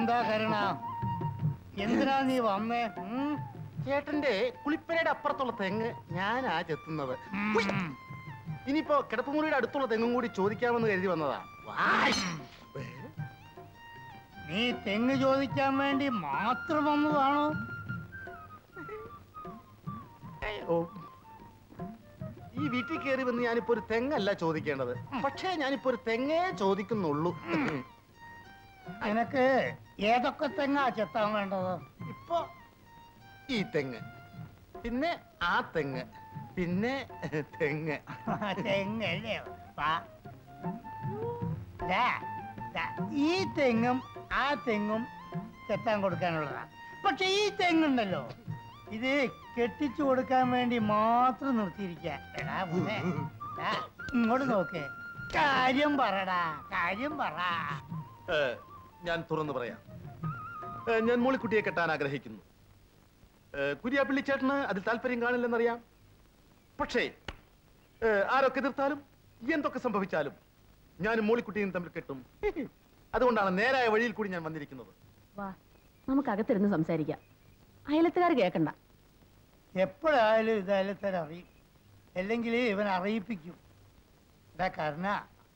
എന്താ കരുണ എന്തിനാ നീ വന്നേ ഉം? ചേട്ടന്റെ കുളിപ്പരയുടെ അപ്പുറത്തുള്ള തെങ്ങ് ഞാനാ ചെത്തുന്നത് ഉയ്. ഇനിയിപ്പോ കിടപ്പുമുറിയുടെ അടുത്തുള്ള തെങ്ങും കൂടി ചോദിക്കാമെന്ന് കരുതി വന്നതാ വായ്. നീ തെങ്ങ് ചോദിക്കാൻ വേണ്ടി മാത്രം വന്നതാണോ ഓ. ഈ വീട്ടിൽ കയറി വന്ന് ഞാനിപ്പോ ഒരു തെങ്ങല്ല ചോദിക്കേണ്ടത് പക്ഷേ ഞാനിപ്പോ ഒരു തെങ്ങേ ചോദിക്കുന്നുള്ളൂ നിനക്ക് ഏതൊക്കെ തെങ്ങാ ചെത്താൻ വേണ്ടത് ഇപ്പൊ ഈ തെങ്ങ് പിന്നെ ആ തെങ്ങ് പിന്നെ തെങ്ങ് തെങ്ങല്ലേ വാ. ദാ, ദാ, ഈ തെങ്ങും ആ തെങ്ങും ചെത്താൻ കൊടുക്കാനുള്ളതാ പക്ഷെ ഈ തെങ്ങുണ്ടല്ലോ ഇത് കെട്ടിച്ചു കൊടുക്കാൻ വേണ്ടി മാത്രം നിർത്തിയിരിക്ക എടാ മോനെ, ദാ, ഇങ്ങോട്ട് നോക്കേ കാര്യം പറടാ കാര്യം പറ ഏ, ഞാൻ തുറന്നു പറയാം ഏ, ഞാൻ മോളിക്കുട്ടിയെ കെട്ടാൻ ആഗ്രഹിക്കുന്നു ഏ, കുര്യാപ്പിള്ളി ചേട്ടന് അതിൽ താല്പര്യം കാണില്ലെന്നറിയാം പക്ഷേ ഏ, ആരൊക്കെ എതിർത്താലും എന്തൊക്കെ സംഭവിച്ചാലും ഞാനും മോളിക്കുട്ടിയും തമ്മിൽ കെട്ടും അതുകൊണ്ടാണ് നേരായ വഴിയിൽ കൂടി ഞാൻ വന്നിരിക്കുന്നത് വാ നമുക്ക് അകത്തിരുന്ന് സംസാരിക്കാം അയലത്തുകാർ കേൾക്കണ്ട എപ്പോഴായാലും ഇതായാലും അറിയും അല്ലെങ്കിൽ ഇവൻ അറിയിപ്പിക്കും ഇതാ കർണ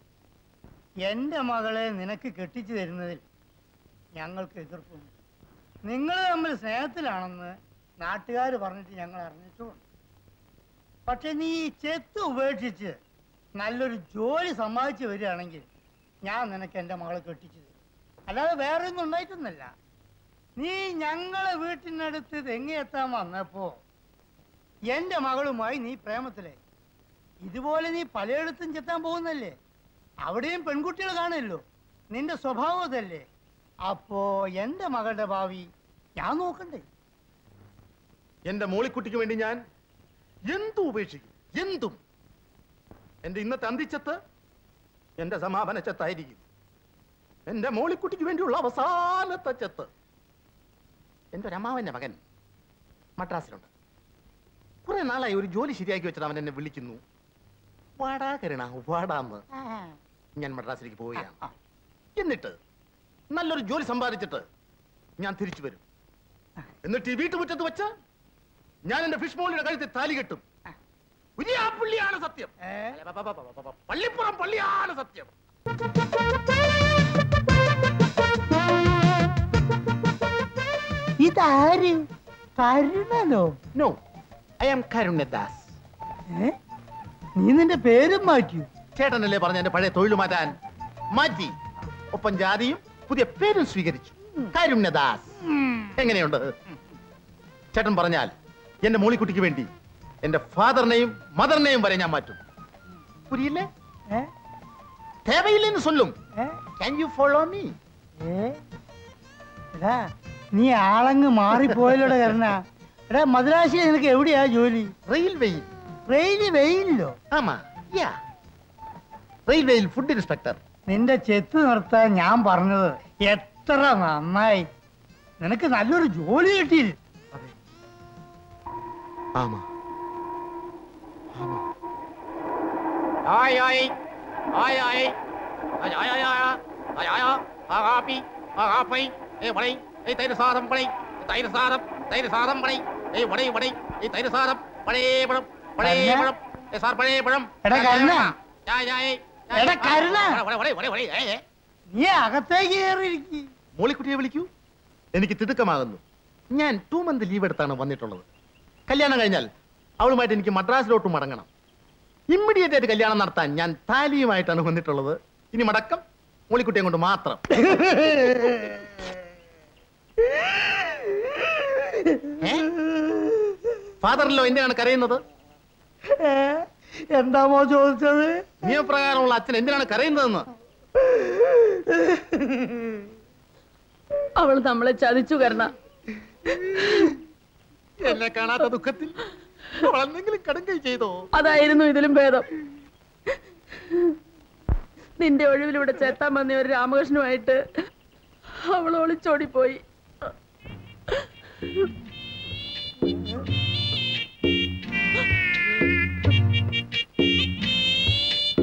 എന്റെ മകളെ നിനക്ക് കെട്ടിച്ചു തരുന്നതിൽ ഞങ്ങൾക്ക് എതിർപ്പുണ്ട് നിങ്ങൾ തമ്മിൽ സ്നേഹത്തിലാണെന്ന് നാട്ടുകാർ പറഞ്ഞിട്ട് ഞങ്ങൾ അറിഞ്ഞിട്ടുമുണ്ട് പക്ഷെ നീ ഈ ചെത്ത് ഉപേക്ഷിച്ച് നല്ലൊരു ജോലി സമ്പാദിച്ചു വരികയാണെങ്കിൽ ഞാൻ നിനക്ക് എൻ്റെ മകളെ കെട്ടിച്ചു തരും അല്ലാതെ വേറെ ഒന്നും ഉണ്ടായിട്ടൊന്നല്ല നീ ഞങ്ങളെ വീട്ടിനടുത്ത് തെങ്ങിയെത്താൻ വന്നപ്പോ എന്റെ മകളുമായി നീ പ്രേമത്തിലെ ഇതുപോലെ നീ പലയിടത്തും ചെത്താൻ പോകുന്നല്ലേ അവിടെയും പെൺകുട്ടികൾ കാണുമല്ലോ നിന്റെ സ്വഭാവം അതല്ലേ അപ്പോ എന്റെ മകളുടെ ഭാവി ഞാൻ നോക്കണ്ടേ എന്റെ മോളിക്കുട്ടിക്ക് വേണ്ടി ഞാൻ എന്തും ഉപേക്ഷിക്കും എന്തും എന്റെ ഇന്നത്തെ അന്തിച്ചത്ത് എന്റെ സമാപന ചത്തായിരിക്കും എന്റെ മോളിക്കുട്ടിക്ക് വേണ്ടിയുള്ള അവസാനത്തെ ചത്ത് എന്റെ ഒരു അമ്മാവന്റെ മകൻ മദ്രാസിലുണ്ട് കുറെ നാളായി ഒരു ജോലി ശരിയാക്കി വെച്ചിട്ട് അവൻ എന്നെ വിളിക്കുന്നു വാടാ കരുണ വാടാന്ന് ഞാൻ മദ്രാസിലേക്ക് പോവുകയാണ് എന്നിട്ട് നല്ലൊരു ജോലി സമ്പാദിച്ചിട്ട് ഞാൻ തിരിച്ചു വരും എന്നിട്ട് ഈ വീട്ടുമുറ്റത്ത് വെച്ച് ഞാൻ എന്റെ ഫിഷ് മോളിയുടെ കഴുത്തിൽ താലി കെട്ടും പുള്ളിയാണ് സത്യം ഏ? പ- പ- പ- പ- പ- പള്ളിപ്പുറം പള്ളിയാണ് സത്യം ഇതാര് കരുണനോ നോ ഐ ആം കരുണ്യദാസ് ഏ? നീ നിന്റെ പേരും മാറ്റി ചേട്ടനല്ലേ പറഞ്ഞ എന്റെ പഴയ തൊഴിൽ മാറ്റാൻ മാറ്റി ഒപ്പം ജാതിയും പുതിയ പേരും സ്വീകരിച്ചു കാരുണ്യദാസ് എങ്ങനെയുണ്ട് ചേട്ടൻ പറഞ്ഞാൽ എന്റെ മോളിക്കുട്ടിക്ക് വേണ്ടി എന്റെ ഫാദറിനെയും മദറിനെയും വരെ ഞാൻ മാറ്റും പുരിയില്ലേ ഏ? தேவையில்லைன்னு சொல்லும் ഏ? can you follow me ഏ? എടാ നീ ആളങ്ങ് മാറിപ്പോയല്ലോടെ കരുണ എടാ മദ്രാശി നിനക്ക് എവിടെയാ ജോലി റെയിൽവേയിൽ റെയില് വെയിലില്ലോ ആമാ യാ റെയിൽവേയിൽ ഫുഡ് ഇൻസ്പെക്ടർ നിന്റെ ചെത്ത് നിർത്താൻ ഞാൻ പറഞ്ഞത് എത്ര നന്നായി നിനക്ക് നല്ലൊരു ജോലി കിട്ടിയില്ല ആമാ Ai ai ai ai ai ai ai ai ai ai agapi agapi eh வடை eh தயிர் சாதம் வடை தயிர் சாதம் தயிர் சாதம் வடை eh வடை வடை eh தயிர் சாதம் வடை பழம் வடை கருணா? பழம் eh சார் வடை பழம் എടാ കരുണ யா யா eh എടാ കരുണ வடை வடை வடை வடை eh നീ അകത്തേക്ക് കയറിയിരിക്കും മോളിക്കുട്ടിയെ വിളിക്കൂ എനിക്ക് തിടുക്കമാകുന്നു ഞാൻ ടു മന്ത് ലീവ് എടുത്താണ് വന്നിട്ടുള്ളത് കല്യാണം കഴിഞ്ഞാൽ അവളുമായിട്ട് എനിക്ക് മദ്രാസിലോട്ട് മടങ്ങണം ഇമ്മീഡിയറ്റ് ആയിട്ട് കല്യാണം നടത്താൻ ഞാൻ താലിയുമായിട്ടാണ് വന്നിട്ടുള്ളത് ഇനി മടക്കം മോളിക്കുട്ടിയെ കൊണ്ട് മാത്രം ഫാദറിലോ എന്തിനാണ് കരയുന്നത് എന്താമോ ചോദിച്ചത് നിയമപ്രകാരമുള്ള അച്ഛൻ എന്തിനാണ് കരയുന്നതെന്ന് അവൾ നമ്മളെ ചതിച്ചു കരണ എന്നെ കാണാത്ത ദുഃഖത്തിൽ അവൾ എന്തെങ്കിലും കടുങ്കൈ ചെയ്തോ അതായിരുന്നു ഇതിലും ഭേദം നിന്റെ ഒഴിവിലൂടെ ചേത്താൻ വന്ന ഒരു രാമകൃഷ്ണുമായിട്ട് അവൾ ഒളിച്ചോടിപ്പോയി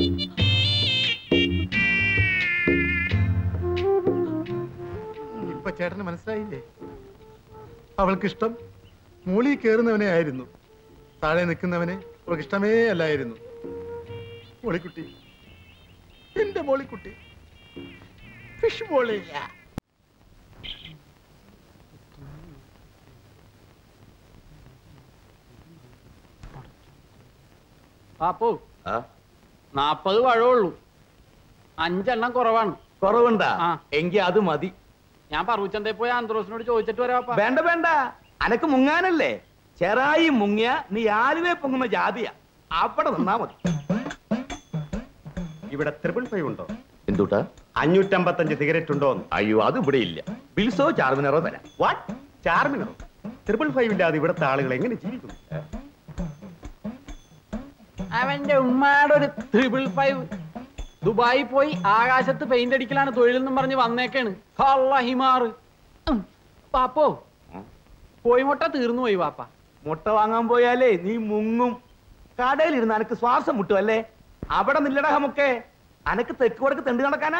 ഇപ്പൊ ചേട്ടന് മനസ്സിലായില്ലേ അവൾക്കിഷ്ടം മൂളി കയറുന്നവനെ ആയിരുന്നു താഴെ നിൽക്കുന്നവനെ അവൾക്ക് ഇഷ്ടമേ അല്ലായിരുന്നു മോളിക്കുട്ടി എന്റെ മോളിക്കുട്ടി ഫിഷ് മോളി പാപ്പു നാപ്പത് പഴമുള്ളൂ അഞ്ചെണ്ണം കുറവാണ് കുറവുണ്ടാ ആ. എങ്കി അത് മതി ഞാൻ പറൂച്ചന്തേ പോയി ആന്ത്രോസിനോട് ചോദിച്ചിട്ട് വരാം പാപ്പ വേണ്ട വേണ്ട അനക്ക് മുങ്ങാനല്ലേ ചെറായി മുങ്ങിയ നീ ആലുവെ പൊങ്ങുന്ന ജാതിയാ അവിടെ നിന്നാ മതി ഇവിടെ ത്രിപിൾ ഫൈവ് ഉണ്ടോ എന്തുട്ടാ അഞ്ഞൂറ്റമ്പത്തഞ്ച് സിഗരറ്റ് ഉണ്ടോ അയ്യോ അത് ഇവിടെ ഇല്ല ബിൽസോ ചാർമിനറോ തരാം വാട്ട് ചാർമിനറോ ട്രിപ്പിൾ ഫൈവ് ഇല്ലാതെ ഇവിടുത്തെ ആളുകൾ എങ്ങനെ ജീവിക്കും അവന്റെ ഉമ്മയുടെ ഒരു ത്രിപിൾ ഫൈവ് ദുബായി പോയി ആകാശത്ത് പെയിന്റ് അടിക്കലാണ് തൊഴിലെന്നും പറഞ്ഞ് വന്നേക്കാണ് കള്ള ഹിമാറ് ഉം. പാപ്പോ കോഴിമുട്ട തീർന്നു പോയി പാപ്പ മുട്ട വാങ്ങാൻ പോയാലേ നീ മുങ്ങും കടയിലിരുന്ന് അനക്ക് ശ്വാസം മുട്ടും അല്ലേ അവിടെ നില്ലട നമുക്ക് അനക്ക് തെക്ക് വടക്ക് തെണ്ട് നടക്കാനാ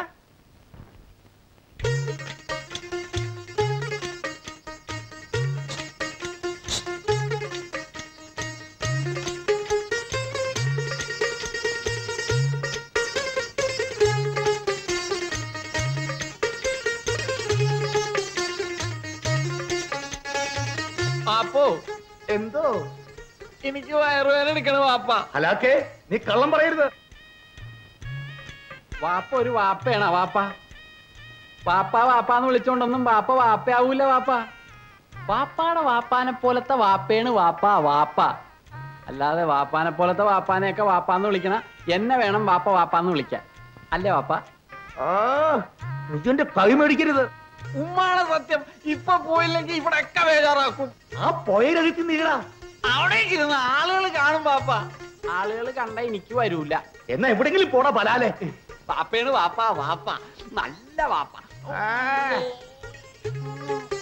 പാപ്പോ എന്തോ എനിക്ക് വയറുവേദന എടുക്കണ വാപ്പ ഹലാക്കേ നീ കള്ളം പറയരുത് വാപ്പ ഒരു വാപ്പയാണ് വാപ്പ വാപ്പ വാപ്പാന്ന് വിളിച്ചോണ്ടൊന്നും വാപ്പ വാപ്പയാവൂല വാപ്പ വാപ്പാടെ വാപ്പാനെ പോലത്തെ വാപ്പയാണ് വാപ്പ വാപ്പ അല്ലാതെ വാപ്പാനെ പോലത്തെ വാപ്പാനെയൊക്കെ വാപ്പാന്ന് വിളിക്കണ എന്നെ വേണം വാപ്പ വാപ്പാന്ന് വിളിക്കാൻ അല്ലേ വാപ്പ ആ നീ എന്റെ കൈ മേടിക്കരുത് ഉമ്മാണ് സത്യം ഇപ്പൊ പോയില്ലെങ്കിൽ ഇവിടെ ഒക്കെ ബേജാറാക്കും ആ പോയരഴുക്ക് നീടാ അവിടെ ഇരുന്ന് ആളുകൾ കാണും വാപ്പ ആളുകൾ കണ്ട എനിക്ക് വരൂല എന്നാ എവിടെങ്കിലും പോടാ ബലാലെ വാപ്പയാണ് വാപ്പ വാപ്പ നല്ല വാപ്പ ആ